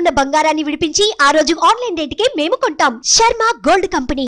ఉన్న బంగారాన్ని విడిపించి ఆ రోజు ఆన్లైన్ రేటుకే మేము కొంటాం శర్మ గోల్డ్ కంపెనీ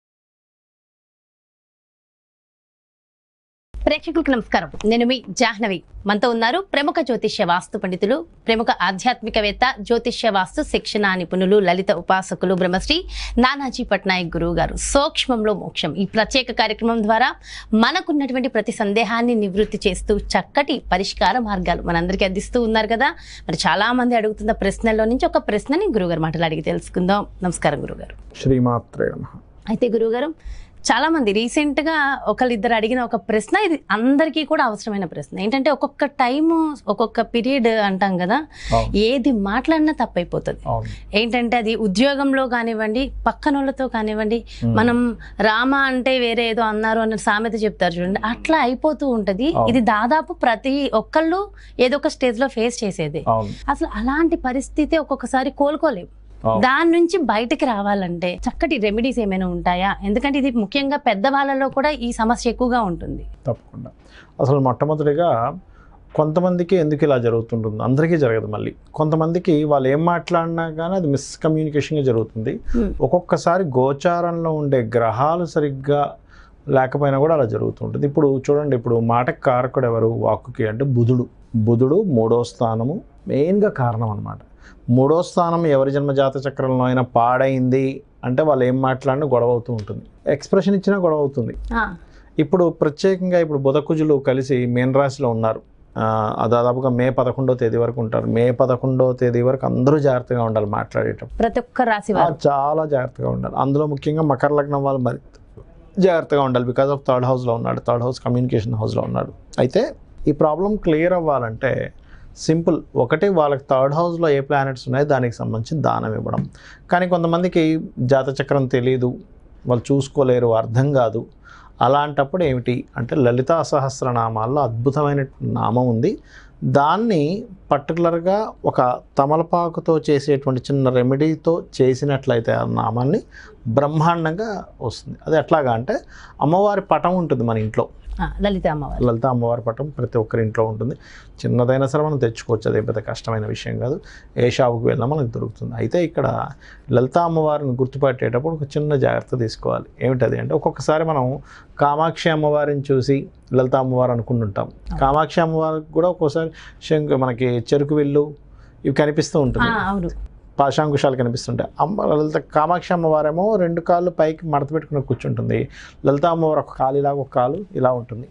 ప్రేక్షకులకు నమస్కారం నేను మీ జాహ్నవి మనతో ఉన్నారు ప్రముఖ జ్యోతిష్య వాస్తు పండితులు ప్రముఖ ఆధ్యాత్మికవేత్త జ్యోతిష్య వాస్తు శిక్షణ నిపుణులు లలిత ఉపాసకులు బ్రహ్మశ్రీ నానాజీ పట్నాయక్ గురువు గారు సూక్ష్మంలో మోక్షం ఈ ప్రత్యేక కార్యక్రమం ద్వారా మనకున్నటువంటి ప్రతి సందేహాన్ని నివృత్తి చేస్తూ చక్కటి పరిష్కార మార్గాలు మనందరికీ అందిస్తూ ఉన్నారు కదా మరి చాలా మంది అడుగుతున్న ప్రశ్నల్లో నుంచి ఒక ప్రశ్నని గురుగారు మాటలు అడిగి తెలుసుకుందాం నమస్కారం గురుగారు శ్రీమాత్రే నమః అయితే గురువుగారు చాలా మంది రీసెంట్ గా ఒకళ్ళిద్దరు అడిగిన ఒక ప్రశ్న ఇది అందరికీ కూడా అవసరమైన ప్రశ్న ఏంటంటే ఒక్కొక్క టైము ఒక్కొక్క పీరియడ్ అంటాం కదా అవును. ఏది మాట్లాడినా తప్పైపోతుంది అవును ఏంటంటే అది ఉద్యోగంలో కానివ్వండి పక్కనోళ్ళతో కానివ్వండి Hmm. మనం రామ అంటే వేరే ఏదో అన్నారు అన్న సామెత చెప్తారు చూడండి అట్లా అయిపోతూ ఉంటది అవును. ఇది దాదాపు ప్రతి ఒక్కళ్ళు ఏదో ఒక స్టేజ్ లో ఫేస్ చేసేది అవును అసలు అలాంటి పరిస్థితి ఒక్కొక్కసారి కోలుకోలేము అవును. దాని నుంచి బయటకి రావాలంటే చక్కటి రెమెడీస్ ఏమైనా ఉంటాయా ఎందుకంటే ఇది ముఖ్యంగా పెద్దవాళ్ళలో కూడా ఈ సమస్య ఎక్కువగా ఉంటుంది తప్పకుండా అసలు మొట్టమొదటిగా కొంతమందికి ఎందుకు ఇలా జరుగుతుంటుంది అందరికీ జరగదు మళ్ళీ కొంతమందికి వాళ్ళు ఏం మాట్లాడినా కానీ అది మిస్కమ్యూనికేషన్గా జరుగుతుంది Hmm. ఒక్కొక్కసారి గోచారంలో ఉండే గ్రహాలు సరిగ్గా లేకపోయినా కూడా అలా జరుగుతుంటుంది ఇప్పుడు చూడండి ఇప్పుడు మాటకి కారకుడు ఎవరు వాక్కుకి అంటే బుధుడు బుధుడు మూడో స్థానము మెయిన్గా కారణం అనమాట మూడో స్థానం ఎవరి జన్మజాత చక్రంలో అయినా పాడైంది అంటే వాళ్ళు ఏం మాట్లాడినా గొడవ అవుతూ ఉంటుంది ఎక్స్ప్రెషన్ ఇచ్చినా గొడవ అవుతుంది ఆ, ఇప్పుడు ప్రత్యేకంగా ఇప్పుడు బుధకుజులు కలిసి మీన రాశిలో ఉన్నారు ఆ, దాదాపుగా మే పదకొండో తేదీ వరకు ఉంటారు మే పదకొండో తేదీ వరకు అందరూ జాగ్రత్తగా ఉండాలి మాట్లాడేటప్పుడు ప్రతి ఒక్క రాశి ఆ, వారు చాలా జాగ్రత్తగా ఉండాలి అందులో ముఖ్యంగా మకర లగ్నం వాళ్ళు మరి జాగ్రత్తగా ఉండాలి బికాజ్ ఆఫ్ థర్డ్ హౌస్లో ఉన్నాడు థర్డ్ హౌస్ కమ్యూనికేషన్ హౌస్లో ఉన్నాడు అయితే ఈ ప్రాబ్లం క్లియర్ అవ్వాలంటే సింపుల్ ఒకటి వాళ్ళకి థర్డ్ హౌస్లో ఏ ప్లానెట్స్ ఉన్నాయో దానికి సంబంధించి దానం ఇవ్వడం కానీ కొంతమందికి జాతచక్రం తెలియదు వాళ్ళు చూసుకోలేరు అర్థం కాదు అలాంటప్పుడు ఏమిటి అంటే లలితా సహస్రనామాల్లో అద్భుతమైన నామం ఉంది దాన్ని పర్టికులర్గా ఒక తమలపాకుతో చేసేటువంటి చిన్న రెమెడీతో చేసినట్లయితే ఆ నామాన్ని బ్రహ్మాండంగా వస్తుంది అది ఎట్లాగా అంటే అమ్మవారి పటం ఉంటుంది మన ఇంట్లో ఆ, లలిత అమ్మవారు లలిత అమ్మవారి పటం ప్రతి ఒక్కరి ఇంట్లో ఉంటుంది చిన్నదైనా సరే మనం తెచ్చుకోవచ్చు అదే పెద్ద కష్టమైన విషయం కాదు ఏ షాపుకి వెళ్ళినా మనకు దొరుకుతుంది అయితే ఇక్కడ లలిత అమ్మవారిని గుర్తుపట్టేటప్పుడు ఒక చిన్న జాగ్రత్త తీసుకోవాలి ఏమిటది అంటే ఒక్కొక్కసారి మనం కామాక్షి అమ్మవారిని చూసి లలిత అమ్మవారు అనుకుంటుంటాం కామాక్షి అమ్మవారికి కూడా ఒక్కోసారి శంకు మనకి చెరుకు విల్లు ఇవి కనిపిస్తూ ఆ, ఉంటుంది అవును పాశాంకుశాలు కనిపిస్తుంటాయి అమ్మ లలిత కామాక్షి అమ్మవారేమో రెండు కాళ్ళు పైకి మడత పెట్టుకుని కూర్చుంటుంది లలిత అమ్మవారు ఒక కాలు ఇలాగ ఒక కాలు ఇలా ఉంటుంది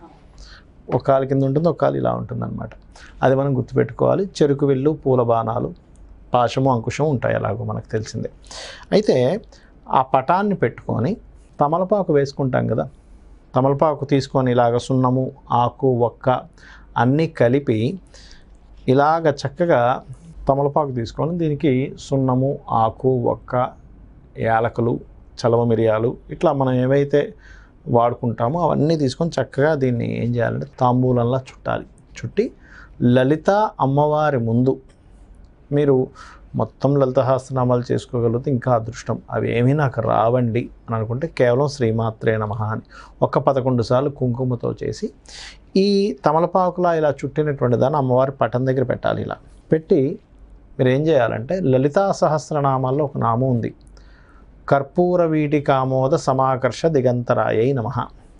ఒక కాలు కింద ఉంటుంది ఒక కాలు ఇలా ఉంటుంది అనమాట అది మనం గుర్తుపెట్టుకోవాలి చెరుకు విల్లు పూల బాణాలు పాశము అంకుశం ఉంటాయి అలాగో మనకు తెలిసిందే అయితే ఆ పటాన్ని పెట్టుకొని తమలపాకు వేసుకుంటాం కదా తమలపాకు తీసుకొని ఇలాగ సున్నము ఆకు ఒక్క అన్నీ కలిపి ఇలాగ చక్కగా తమలపాకు తీసుకొని దీనికి సున్నము ఆకు ఒక్క యాలకులు చలవ మిరియాలు ఇట్లా మనం ఏవైతే వాడుకుంటామో అవన్నీ తీసుకొని చక్కగా దీన్ని ఏం చేయాలంటే తాంబూలంలా చుట్టాలి చుట్టి లలిత అమ్మవారి ముందు మీరు మొత్తం లలిత సహస్రనామాలు చేసుకోగలిగితే ఇంకా అదృష్టం అవి ఏమీ నాకు రావండి అని అనుకుంటే కేవలం శ్రీమాత్రే నమ అని ఒక పదకొండు సార్లు కుంకుమతో చేసి ఈ తమలపాకులా ఇలా చుట్టినటువంటి దాన్ని అమ్మవారి పటం దగ్గర పెట్టాలి ఇలా పెట్టి మీరు ఏం చేయాలంటే లలితా సహస్రనామాల్లో ఒక నామం ఉంది కర్పూర వీటి కామోద సమాకర్ష దిగంతరాయై నమ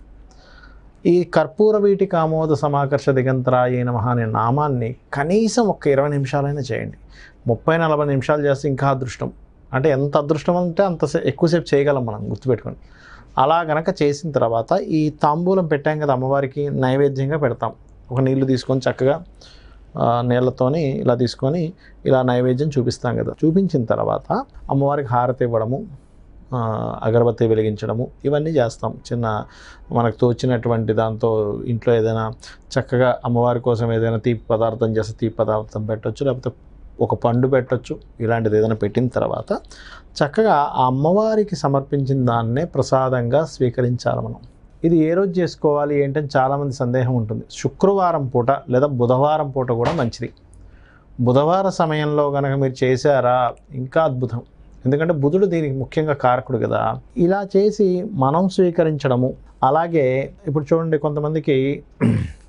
ఈ కర్పూర వీటి కామోద సమాకర్ష దిగంతరాయై నమ అనే నామాన్ని కనీసం ఒక ఇరవై నిమిషాలైనా చేయండి ముప్పై నలభై నిమిషాలు చేస్తే ఇంకా అదృష్టం అంటే ఎంత అదృష్టం అంటే అంత సే- ఎక్కువసేపు చేయగలం మనం గుర్తుపెట్టుకొని అలా గనక చేసిన తర్వాత ఈ తాంబూలం పెట్టాం కదా అమ్మవారికి నైవేద్యంగా పెడతాం ఒక నీళ్లు తీసుకొని చక్కగా ఆ, నీళ్ళతోని ఇలా తీసుకొని ఇలా నైవేద్యం చూపిస్తాం కదా చూపించిన తర్వాత అమ్మవారికి హారతి ఇవ్వడము ఆ, అగరబత్తి వెలిగించడము ఇవన్నీ చేస్తాం చిన్న మనకు తోచినటువంటి దాంతో ఇంట్లో ఏదైనా చక్కగా అమ్మవారి కోసం ఏదైనా తీపి పదార్థం చేస్తే తీపి పదార్థం పెట్టొచ్చు లేకపోతే ఒక పండు పెట్టొచ్చు ఇలాంటిది ఏదైనా పెట్టిన తర్వాత చక్కగా ఆ అమ్మవారికి సమర్పించిన దాన్నే ప్రసాదంగా స్వీకరించాలి మనం ఇది ఏ రోజు చేసుకోవాలి ఏంటని చాలామంది సందేహం ఉంటుంది శుక్రవారం పూట లేదా బుధవారం పూట కూడా మంచిది బుధవార సమయంలో కనుక మీరు చేశారా ఇంకా అద్భుతం ఎందుకంటే బుధుడు దీనికి ముఖ్యంగా కారకుడు కదా ఇలా చేసి మనం స్వీకరించడము అలాగే ఇప్పుడు చూడండి కొంతమందికి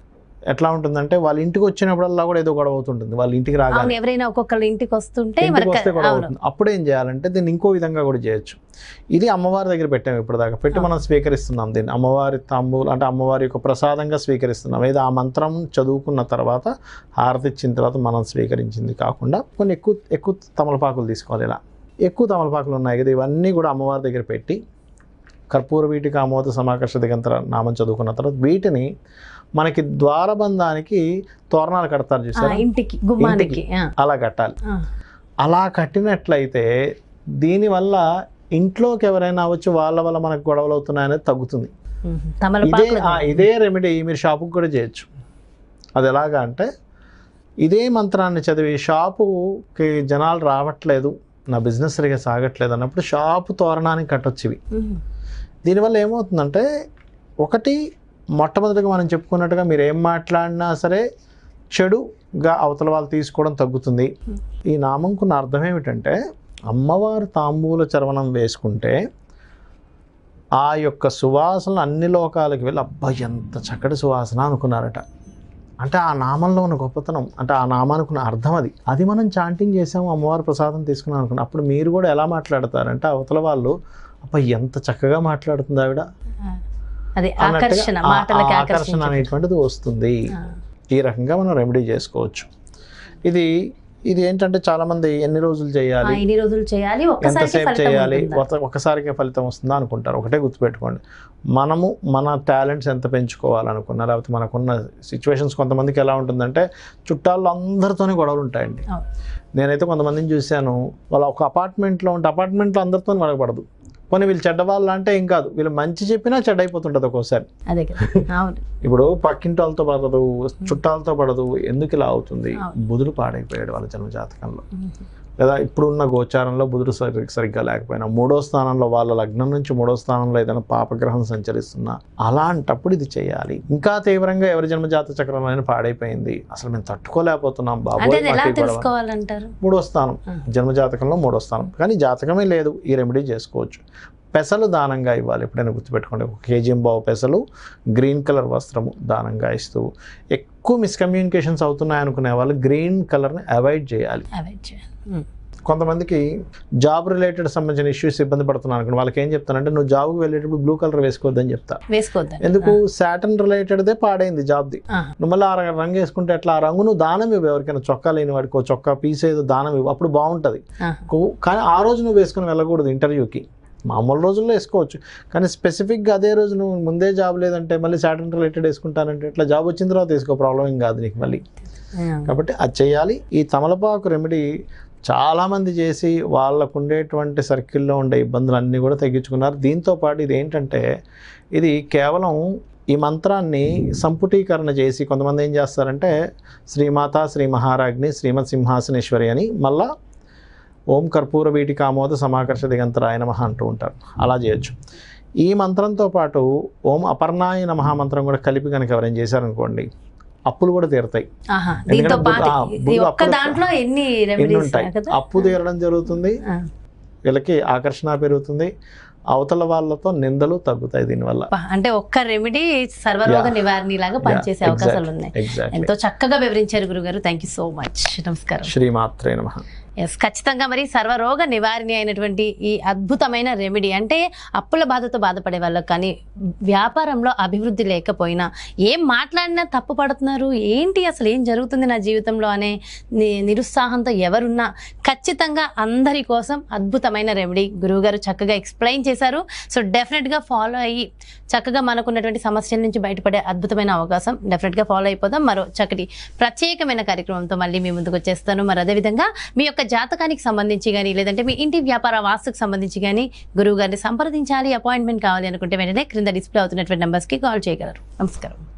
ఎట్లా ఉంటుందంటే వాళ్ళ ఇంటికి వచ్చినప్పుడల్లా కూడా ఏదో గొడవ అవుతుంటుంది వాళ్ళ ఇంటికి అవును రాగానే ఎవరైనా ఒక్కొక్కరు ఇంటికి వస్తుంటే ఇంటికి మనకు వస్తే గొడవ అవును అవుతుంది అప్పుడు ఏం చేయాలంటే దీన్ని ఇంకో విధంగా కూడా చేయొచ్చు ఇది అమ్మవారి దగ్గర పెట్టాము ఇప్పటిదాకా పెట్టి మనం స్వీకరిస్తున్నాం దీన్ని అమ్మవారి తాంబూలు అంటే అమ్మవారి యొక్క ప్రసాదంగా స్వీకరిస్తున్నాం ఏదో ఆ మంత్రం చదువుకున్న తర్వాత హారతి ఇచ్చిన తర్వాత మనం స్వీకరించింది కాకుండా కొన్ని ఎక్కువ ఎక్కువ తమలపాకులు తీసుకోవాలి ఇలా ఎక్కువ తమలపాకులు ఉన్నాయి కదా ఇవన్నీ కూడా అమ్మవారి దగ్గర పెట్టి కర్పూర వీటికి ఆమోద సమాకర్ష దిగంతర నామం చదువుకున్న తర్వాత వీటిని మనకి ద్వారబంధానికి తోరణాలు కడతారు ఆ, చూసారా ఇంటికి గుమ్మానికి ఆ, అలా కట్టాలి ఆ. అలా కట్టినట్లయితే దీనివల్ల ఇంట్లోకి ఎవరైనా వచ్చి వాళ్ళ వల్ల మనకు గొడవలు అవుతున్నాయనేది తగ్గుతుంది ఉహు. ఇదే తమలపాకులు ఆ, ఇదే రెమెడీ మీరు షాపుకి కూడా చేయొచ్చు అది ఎలాగా అంటే ఇదే మంత్రాన్ని చదివి షాపుకి జనాలు రావట్లేదు నా బిజినెస్ సరిగా సాగట్లేదు అన్నప్పుడు షాపు తోరణానికి కట్టొచ్చు ఇవి ఉహు. దీనివల్ల ఏమవుతుందంటే ఒకటి మొట్టమొదటిగా మనం చెప్పుకున్నట్టుగా మీరు ఏం మాట్లాడినా సరే చెడుగా అవతల వాళ్ళు తీసుకోవడం తగ్గుతుంది ఈ నామంకున్న అర్థం ఏమిటంటే అమ్మవారు తాంబూల చర్వణం వేసుకుంటే ఆ యొక్క సువాసన అన్ని లోకాలకు వెళ్ళి అబ్బా ఎంత చక్కటి సువాసన అనుకున్నారట అంటే ఆ నామంలో ఉన్న గొప్పతనం అంటే ఆ నామానికి ఉన్న అర్థం అది అది మనం చాంటింగ్ చేసాము అమ్మవారి ప్రసాదం తీసుకున్నాం అనుకున్నాం అప్పుడు మీరు కూడా ఎలా మాట్లాడతారంటే అవతల వాళ్ళు అబ్బా ఎంత చక్కగా మాట్లాడుతుంది ఆవిడ ఆ. అది అన్నట్టుగా ఆకర్షణ ఆ- మాటలకి ఆ ఆకర్షణ ఆకర్షణ అనేటువంటిది వస్తుంది ఈ రకంగా మనం రెమెడీ చేసుకోవచ్చు ఇది ఇది ఏంటంటే చాలా మంది ఎన్ని రోజులు చేయాలి ఎన్ని రోజులు చేయాలి ఒక్కసారి ఎంతసేపు చేయాలి ఒక- ఒకసారికే ఫలితం వస్తుందా అనుకుంటారు ఒకటే గుర్తుపెట్టుకోండి మనము మన టాలెంట్స్ ఎంత పెంచుకోవాలనుకున్నా లేకపోతే మనకున్న సిచ్యువేషన్స్ కొంతమందికి ఎలా ఉంటుందంటే చుట్టాల్లో అందరితోనే గొడవలు ఉంటాయండి నేనైతే కొంతమందిని చూశాను వాళ్ళ ఒక అపార్ట్మెంట్లో ఉంటే అపార్ట్మెంట్లో అందరితో పడదు పోనీ వీళ్ళు చెడ్డవాళ్ళు అంటే ఏం కాదు వీళ్ళు మంచి చెప్పినా చెడ్డ అయిపోతుంటుంది ఒక్కోసారి అదే కదా అవును ఇప్పుడు పక్కింటి వాళ్ళతో పడదు చుట్టాలతో పడదు ఎందుకు ఇలా అవుతుంది అవును. బుధుడు పాడైపోయాడు వాళ్ళ జన్మ జాతకంలో లేదా ఇప్పుడున్న గోచారంలో బుధుడు సరి సరిగ్గా లేకపోయినా మూడో స్థానంలో వాళ్ళ లగ్నం నుంచి మూడో స్థానంలో ఏదైనా పాపగ్రహం సంచరిస్తున్నా అలాంటప్పుడు ఇది చేయాలి ఇంకా తీవ్రంగా ఎవరి జన్మ జాత చక్రంలో అయినా పాడైపోయింది అసలు మేము తట్టుకోలేకపోతున్నాం అంటే బాబోయ్ అది ఎలా మాకు ఈ గొడవ. తెలుసుకోవాలంటారు మూడో స్థానం ఆ. జన్మ జాతకంలో మూడో స్థానం కానీ జాతకమే లేదు ఈ రెమెడీ చేసుకోవచ్చు పెసలు దానంగా ఇవ్వాలి ఎప్పుడైనా గుర్తుపెట్టుకోండి ఒక కేజీ బావు పెసలు గ్రీన్ కలర్ వస్త్రము దానంగా ఇస్తూ ఎక్కువ మిస్కమ్యూనికేషన్స్ అవుతున్నాయి అనుకునే వాళ్ళు గ్రీన్ కలర్ని అవాయిడ్ చేయాలి అవాయిడ్ చేయాలి ఉమ్. కొంతమందికి జాబ్ రిలేటెడ్ సంబంధించిన ఇష్యూస్ ఇబ్బంది పడుతున్నాను అనుకోండి వాళ్ళకి ఏం చెప్తానంటే నువ్వు జాబ్కి వెళ్ళేటప్పుడు బ్లూ కలర్ వేసుకోవద్దని చెప్తా వేసుకోవద్దండి ఎందుకు సాటన్ రిలేటెడ్దే పాడైంది జాబ్ది ఆ. నువ్వు మళ్ళీ ఆ ర- రంగు వేసుకుంటే ఎట్లా ఆ రంగు నువ్వు దానం ఇవ్వు ఎవరికైనా చొక్కా లేని వాడికి ఓ చొక్కా పీస్ ఏదో దానం ఇవ్వు అప్పుడు బాగుంటుంది ఆహా. కో- కానీ ఆ రోజు నువ్వు వేసుకుని వెళ్ళకూడదు ఇంటర్వ్యూకి మామూలు రోజుల్లో వేసుకోవచ్చు కానీ స్పెసిఫిక్గా అదే రోజు నువ్వు ముందే జాబ్ లేదంటే మళ్ళీ సాటన్ రిలేటెడ్ వేసుకుంటానంటే ఇట్లా జాబ్ వచ్చిన తర్వాత వేసుకో ప్రాబ్లం ఏం కాదు నీకు మళ్ళీ ఆ. కాబట్టి అది చేయాలి ఈ తమలపాకు రెమెడీ చాలామంది చేసి వాళ్ళకు ఉండేటువంటి సర్కిల్లో ఉండే ఇబ్బందులన్నీ కూడా తగ్గించుకున్నారు దీంతో పాటు ఇది ఏంటంటే ఇది కేవలం ఈ మంత్రాన్ని సంపుటీకరణ చేసి కొంతమంది ఏం చేస్తారంటే శ్రీమాత శ్రీ మహారాజ్ని శ్రీమత్ సింహాసనేశ్వరి అని మళ్ళా ఓం కర్పూర వీటికి ఆమోద సమాకర్ష దిగంతరాయ నమః అంటూ ఉంటారు అలా చేయొచ్చు ఈ మంత్రంతో పాటు ఓం అపర్ణాయ నమః మంత్రం కూడా కలిపి కనుక ఎవరైనా చేశారనుకోండి అప్పులు కూడా తీరుతాయి ఆహా. దీంతో ఎందుకంటే పాటు బుధ- ఆ, ఈ బుధ ఒక్క అప్పుడు- దాంట్లో ఎన్ని ఎన్ని రెమెడీస్ ఉంటాయి కదా అప్పు తీరడం జరుగుతుంది ఆ. వీళ్ళకి ఆకర్షణ పెరుగుతుంది అవతల వాళ్ళతో నిందలు తగ్గుతాయి దీనివల్ల ప- అంటే ఒక్క రెమెడీ సర్వరోగ Yeah. నివారణ లాగా పనిచేసే Yeah, అవకాశాలు exactly, ఉన్నాయి exactly. ఎంతో చక్కగా వివరించారు గురుగారు థ్యాంక్ యూ సో మచ్ నమస్కారం శ్రీమాత్రే నమ ఎస్ ఖచ్చితంగా మరి సర్వరోగ నివారణి అయినటువంటి ఈ అద్భుతమైన రెమెడీ అంటే అప్పుల బాధతో బాధపడే వాళ్ళకి కానీ వ్యాపారంలో అభివృద్ధి లేకపోయినా ఏం మాట్లాడినా తప్పు పడుతున్నారు ఏంటి అసలు ఏం జరుగుతుంది నా జీవితంలో అనే ని- నిరుత్సాహంతో ఎవరున్నా ఖచ్చితంగా అందరి కోసం అద్భుతమైన రెమెడీ గురువుగారు చక్కగా ఎక్స్ప్లెయిన్ చేశారు సో డెఫినెట్గా ఫాలో అయ్యి చక్కగా మనకున్నటువంటి సమస్యల నుంచి బయటపడే అద్భుతమైన అవకాశం డెఫినెట్గా ఫాలో అయిపోదాం మరో చక్కటి ప్రత్యేకమైన కార్యక్రమంతో మళ్ళీ మీ ముందుకు వచ్చేస్తాను మరి అదేవిధంగా మీ యొక్క జాతకానికి సంబంధించి కానీ లేదంటే మీ ఇంటి వ్యాపార వాస్తుకు సంబంధించి కానీ గురువు గారిని సంప్రదించాలి అపాయింట్మెంట్ కావాలి అనుకుంటే వెంటనే క్రింద డిస్ప్లే అవుతున్నటువంటి నెంబర్స్కి కాల్ చేయగలరు నమస్కారం